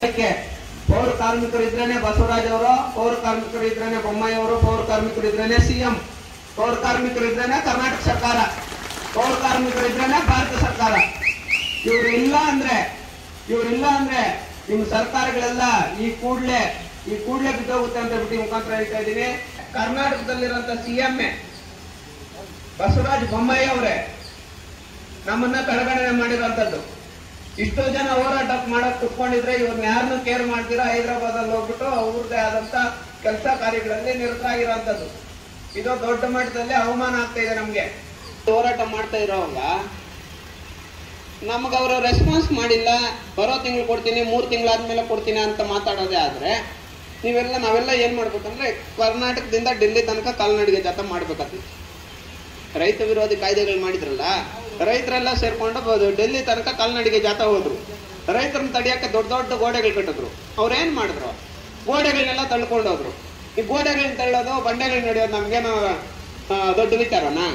ಅದಕ್ಕೆ ಪೌರ ಕಾರ್ಮಿಕರು ಇದ್ರೇನೆ ಬಸವರಾಜ್ ಅವರು ಪೌರ ಕಾರ್ಮಿಕರು ಇದ್ರೇನೆ ಬೊಮ್ಮಾಯಿ ಅವರು ಪೌರ ಕಾರ್ಮಿಕರು ಇದ್ರೇನೆ ಸಿಎಂ ಪೌರ ಕಾರ್ಮಿಕರು ಇದ್ರೇನೆ ಕರ್ನಾಟಕ ಸರ್ಕಾರ ಪೌರ ಕಾರ್ಮಿಕರು ಇದ್ರೇನೆ ಭಾರತ ಸರ್ಕಾರ ಇವ್ರು ಇಲ್ಲ ಅಂದ್ರೆ ಇವ್ರು ಇಲ್ಲ ಅಂದ್ರೆ ನಿಮ್ ಸರ್ಕಾರಗಳೆಲ್ಲ ಈ ಕೂಡ್ಲೆ ಈ ಕೂಡ್ಲೆ ಬಿದ್ದೋಗುತ್ತೆ ಅಂತ ಬಿಟ್ಟು ಈ ಮುಖಾಂತರ ಹೇಳ್ತಾ ಇದ್ದೀನಿ ಕರ್ನಾಟಕದಲ್ಲಿರುವಂತ ಸಿಎಂ ಬಸವರಾಜ ಬೊಮ್ಮಾಯಿ ಅವರೇ ನಮ್ಮನ್ನ ಕಡೆಗಣನೆ ಮಾಡಿರುವಂತದ್ದು ಇಷ್ಟೋ ಜನ ಹೋರಾಟ ಮಾಡಕ್ ಕುತ್ಕೊಂಡಿದ್ರೆ ಇವ್ರನ್ನ ಯಾರನ್ನು ಕೇರ್ ಮಾಡ್ತೀರಾ ಹೈದರಾಬಾದ್ ಅಲ್ಲಿ ಹೋಗ್ಬಿಟ್ಟು ಅವ್ರದ್ದೇ ಆದಂತ ಕೆಲಸ ಕಾರ್ಯಗಳಲ್ಲಿ ನಿರತರಾಗಿರುವಂತದ್ದು ಇದು ದೊಡ್ಡ ಮಟ್ಟದಲ್ಲಿ ಅವಮಾನ ಆಗ್ತಾ ಇದೆ ನಮ್ಗೆ ಹೋರಾಟ ಮಾಡ್ತಾ ಇರೋವಾಗ ನಮ್ಗೆ ಅವರು ರೆಸ್ಪಾನ್ಸ್ ಮಾಡಿಲ್ಲ ಬರೋ ತಿಂಗಳು ಕೊಡ್ತೀನಿ ಮೂರು ತಿಂಗಳಾದ್ಮೇಲೆ ಕೊಡ್ತೀನಿ ಅಂತ ಮಾತಾಡೋದೇ ಆದ್ರೆ ನೀವೆಲ್ಲ ನಾವೆಲ್ಲ ಏನ್ ಮಾಡ್ಬೇಕಂದ್ರೆ ಕರ್ನಾಟಕದಿಂದ ಡೆಲ್ಲಿ ತನಕ ಕಾಲ್ನಡಿಗೆ ಜಾಥಾ ಮಾಡ್ಬೇಕಾಗ್ತದೆ ರೈತ ವಿರೋಧಿ ಕಾಯ್ದೆಗಳು ಮಾಡಿದ್ರಲ್ಲ ರೈತರೆಲ್ಲ ಸೇರ್ಕೊಂಡು ಬ- ಡೆಲ್ಲಿ ತನಕ ಕಾಲ್ನಡಿಗೆ ಜಾಥಾ ಹೋದ್ರು ರೈತರನ್ನ ತಡಿಯಕ್ಕೆ ದೊಡ್ಡ ದೊಡ್ಡ ಗೋಡೆಗಳು ಕಟ್ಟಿದ್ರು ಅವ್ರು ಏನ್ ಮಾಡಿದ್ರು ಗೋಡೆಗಳನ್ನೆಲ್ಲ ತಳ್ಕೊಂಡು ಹೋದ್ರು ಈ ಗೋಡೆಗಳನ್ನ ತಳ್ಳೋದು ಬಂಡೆಗಳನ್ನ ನಡೆಯೋದು ನಮ್ಗೇನು ಆ, ದೊಡ್ಡ ವಿಚಾರನಾ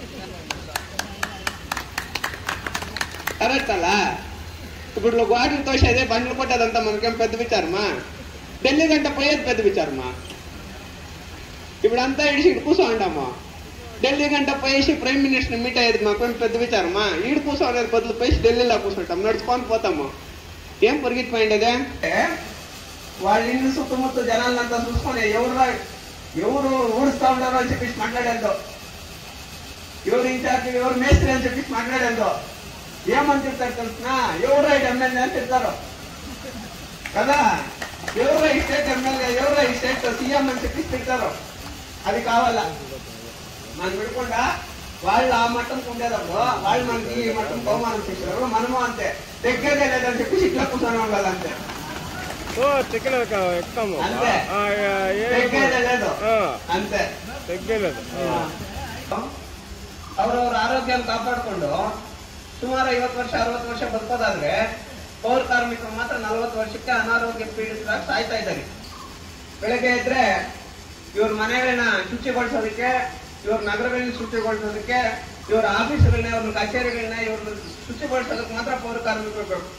కరెక్ట్ అలా ఇప్పుడు వాటిని తోసేదే బండ్లు కొట్టేదంతా మనకేం పెద్ద విచారమా ఢిల్లీ గంట పోయేది పెద్ద విచారమా ఇప్పుడు అంతా ఇడిసి ఇటు కూర్చోండాము ఢిల్లీ గంట పోయేసి ప్రైమ్ మినిస్టర్ మీట్ అయ్యేది మాకేం పెద్ద విచారమా ఈడు కూర్చోలేదు బదులు పోయి ఢిల్లీలో కూర్చుంటాం నడుచుకొని పోతాము ఏం పొరిగిపోయిండేదే వాళ్ళ ఇల్లు సుత్తముత్త జనాలంతా చూసుకొని ఎవరు ఎవరు ఊడుస్తా ఉన్నారో అని చెప్పేసి మాట్లాడేదో ఎవరు ఇన్ఛార్జ్ ఎవరు మేస్త్రి అని చెప్పేసి మాట్లాడేదో ఏమని చెప్తారు తెలుసునా ఎవరో ఈ ఎమ్మెల్యే అని చెప్తారు కదా ఎవరో ఈ స్టేట్ ఎమ్మెల్యే ఎవరో ఈ స్టేట్ సీఎం అని చెప్పేసి తింటారు అది కావాలా మనం విడకుండా వాళ్ళు ఆ మట్టంకి ఉండేటప్పుడు వాళ్ళు మనకి ఈ మట్టం బహుమానం చేశారు మనము అంతే దగ్గరే లేదని చెప్పేసి ఇట్లా కూర్చొని ఉండాలి అంతే ఓ తిక్కలేదు ఎక్కుతాము అంతే. ఆ, ఆ, ఏ- దగ్గరే లేదు ఆ, అంతే తగ్గలేదు ఆ. ಅವ್ರವ್ರ ಆರೋಗ್ಯವನ್ನು ಕಾಪಾಡಿಕೊಂಡು ಸುಮಾರು ಐವತ್ತು ವರ್ಷ ಅರವತ್ತು ವರ್ಷ ಬದುಕೋದಾದ್ರೆ ಪೌರ ಕಾರ್ಮಿಕರು ಮಾತ್ರ ನಲವತ್ತು ವರ್ಷಕ್ಕೆ ಅನಾರೋಗ್ಯ ಪೀಡಿತರಾಗಿ ಸಾಯ್ತಾ ಇದ್ದಾರೆ ಬೆಳಗ್ಗೆ ಇದ್ರೆ ಇವ್ರ ಮನೆಗಳನ್ನ ಶುಚಿಗೊಳಿಸೋದಕ್ಕೆ ಇವ್ರ ನಗರಗಳನ್ನ ಶುಚಿಗೊಳಿಸೋದಕ್ಕೆ ಇವ್ರ ಆಫೀಸ್ಗಳನ್ನ ಇವ್ರ ಕಚೇರಿಗಳನ್ನ ಇವ್ರನ್ನ ಶುಚಿಗೊಳಿಸೋದಕ್ಕೆ ಮಾತ್ರ ಪೌರ ಕಾರ್ಮಿಕರು ಬೇಕು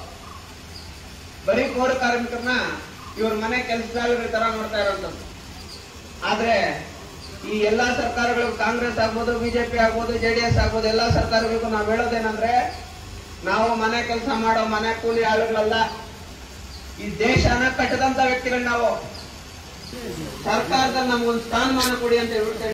ಬರೀ ಪೌರ ಕಾರ್ಮಿಕರನ್ನ ಇವ್ರ ಮನೆ ಕೆಲಸಗಾರರ ತರ ನೋಡ್ತಾ ಇರೋಂಥದ್ದು ಆದ್ರೆ ಈ ಎಲ್ಲಾ ಸರ್ಕಾರಗಳು ಕಾಂಗ್ರೆಸ್ ಆಗ್ಬೋದು ಬಿಜೆಪಿ ಆಗ್ಬೋದು ಜೆಡಿಎಸ್ ಆಗ್ಬೋದು ಎಲ್ಲಾ ಸರ್ಕಾರಗಳಿಗೂ ನಾವು ಹೇಳೋದೇನಂದ್ರೆ ನಾವು ಮನೆ ಕೆಲಸ ಮಾಡೋ ಮನೆ ಕೂಲಿ ಆಳುಗಳಲ್ಲ ಈ ದೇಶನ ಕಟ್ಟದಂತ ವ್ಯಕ್ತಿಗಳು ನಾವು ಸರ್ಕಾರದಲ್ಲಿ ನಮ್ಗೊಂದು ಸ್ಥಾನಮಾನ ಕೊಡಿ ಅಂತ ಹೇಳ್ಬಿಟ್ಟು